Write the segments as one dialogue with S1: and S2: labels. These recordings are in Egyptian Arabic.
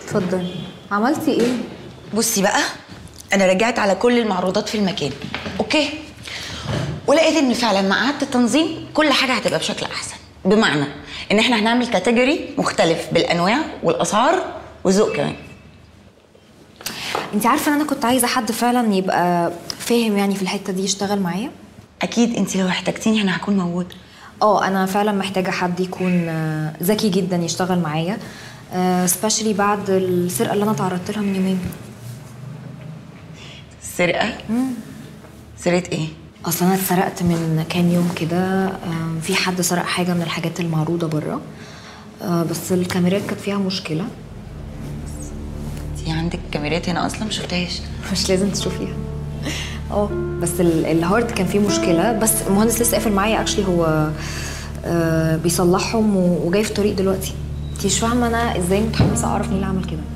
S1: اتفضلي عملتي ايه
S2: بصي بقى انا رجعت على كل المعروضات في المكان اوكي ولقيت ان فعلا مع اعاده التنظيم كل حاجه هتبقى بشكل احسن بمعنى ان احنا هنعمل كاتيجوري مختلف بالانواع والاسعار والذوق كمان
S1: انت عارفه ان انا كنت عايزه حد فعلا يبقى فاهم يعني في الحته دي يشتغل معايا
S2: اكيد انت لو احتجتيني انا هكون موجوده
S1: اه انا فعلا محتاجه حد يكون آه، ذكي جدا يشتغل معايا سبيشالي بعد السرقه اللي انا تعرضت لها من يومين
S2: سرقه سرقه ايه
S1: اصلا انا اتسرقت من كام يوم كده آم، في حد سرق حاجه من الحاجات المعروضه بره آه، بس الكاميرات كانت فيها مشكله
S2: انت عندك كاميرات هنا اصلا مش شفتهاش
S1: مش لازم تشوفيها اه بس ال- الهارد كان فيه مشكله بس المهندس لسه قافل معايا اكشلي هو آه بيصلحهم و- وجاي في طريق دلوقتي انت مش فاهمه انا ازاي متحمسه اعرف مين اللي عمل كده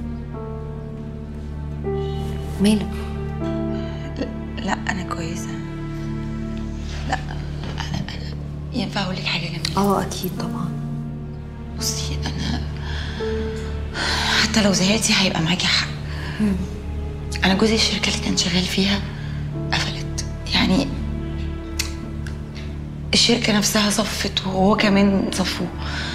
S1: مالك
S2: لا انا كويسه لا انا انا ينفع اقول لك حاجه جميله
S1: اه اكيد طبعا
S2: بصي انا حتى لو زعلتي هيبقى معاكي حق انا جوزي الشركه اللي كان شغال فيها قفلت يعني الشركه نفسها صفت وهو كمان صفوه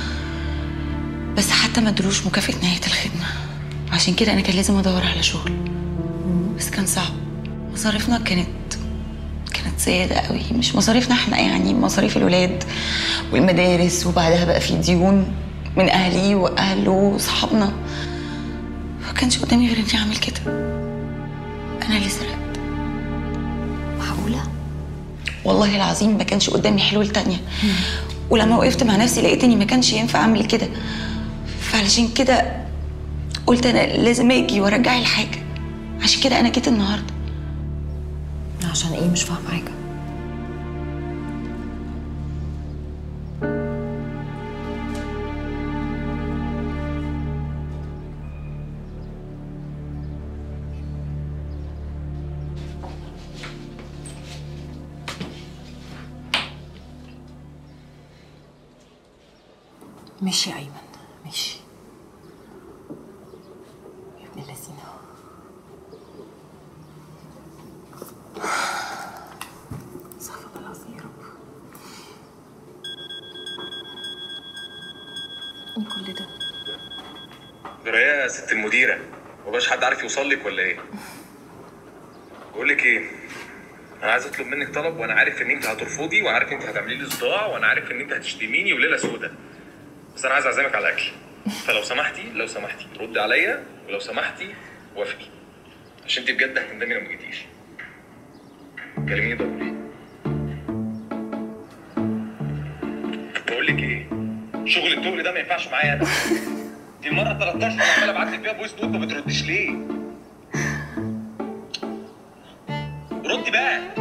S2: بس حتى ما ادروش مكافاه نهايه الخدمه عشان كده انا كان لازم ادور على شغل بس كان صعب مصاريفنا كانت كانت زيادة قوي مش مصاريفنا احنا يعني مصاريف الولاد والمدارس وبعدها بقى في ديون من اهلي واهله وصحابنا ما كانش قدامي غير اني اعمل كده انا اللي سرقت
S1: معقوله
S2: والله العظيم ما كانش قدامي حلول تانية ولما وقفت مع نفسي لقيت اني ما كانش ينفع اعمل كده فعلشان كده قلت انا لازم اجي وارجع الحاجة عشان كده انا جيت النهارده
S1: عشان ايه مش فاهمه حاجه ماشي يا ايمن ماشي يا ابن اللذينه استغفر الله العظيم يا رب ايه كل ده
S3: درايه يا ست المديره مبقاش حد عارف يوصل لك ولا ايه بقول لك ايه انا عايز اطلب منك طلب وانا عارف ان انت هترفضي وعارف انت هتعملي لي صداع وانا عارف ان انت هتشتميني وليله سودة بس انا عايز اعزمك على اكل فلو سمحتي لو سمحتي ردي عليا ولو سمحتي وافقي عشان انت بجد هتندمي لو ما جيتيش كلميني ضروري بقول لك ايه شغل التقل ده ما ينفعش معايا انا دي المره 13 انا عمال ابعت لك فيها فويس نوت ما بترديش ليه ردي بقى